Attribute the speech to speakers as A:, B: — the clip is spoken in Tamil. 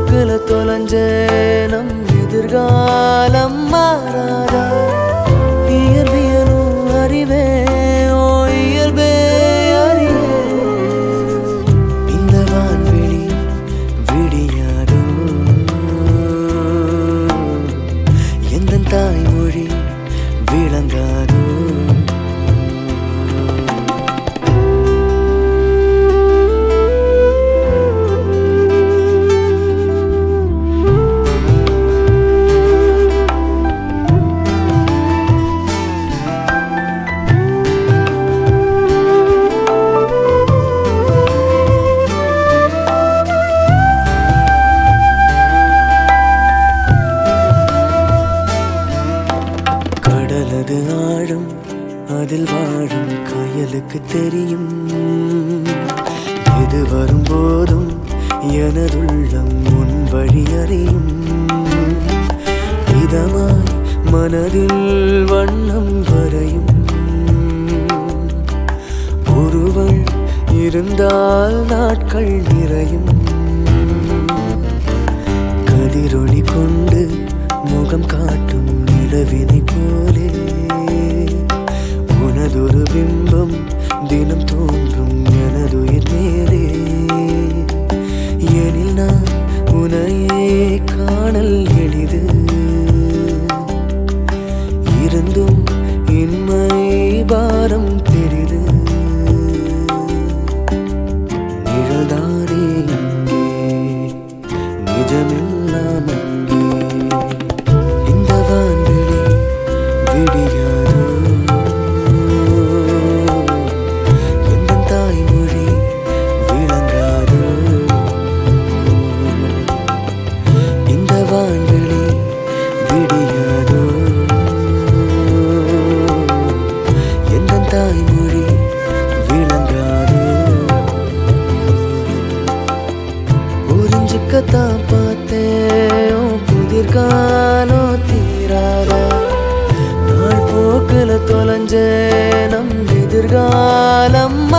A: போக்குல தொலைஞ்ச நம் எதிர்காலம் மாறாதா இயற்பியலும் அறிவே ஓ இயல்பே அறிவே இந்த வான்வெளி விடியாதோ எந்த தாய்மொழி விளங்காதோ கடலது ஆழம் அதில் வாழும் கயலுக்கு தெரியும் எது வரும்போதும் எனதுள்ளம் உன் வழி அறியும் இதமாய் மனதில் வண்ணம் வரையும் ஒருவள் இருந்தால் நாட்கள் நிறையும் கதிரொளி கொண்டு முகம் காட்டும் நிலவினை போலே உனதொரு பிம்பம் தினம் தோன்றும் எனதுயிர் மேலே எனில் நான் உனையே காணல் எளிது இருந்தும் இன்மை பாரம் பெரிது நிழல்தானே இங்கே நிஜமெல்லாம் அங்கே இந்த வான்வெளி விடியாதோ எந்த தாய்மொழி விளங்காதோ இந்த வான்வெளி விடியாதோ எந்த தாய்மொழி விளங்காதோ புரிஞ்சுக்கத்தான் பார்த்தேன் உன் புதிர்காலோ தீராதா நாள் போக்குல தொலைஞ்ச நம் எதிர்காலம்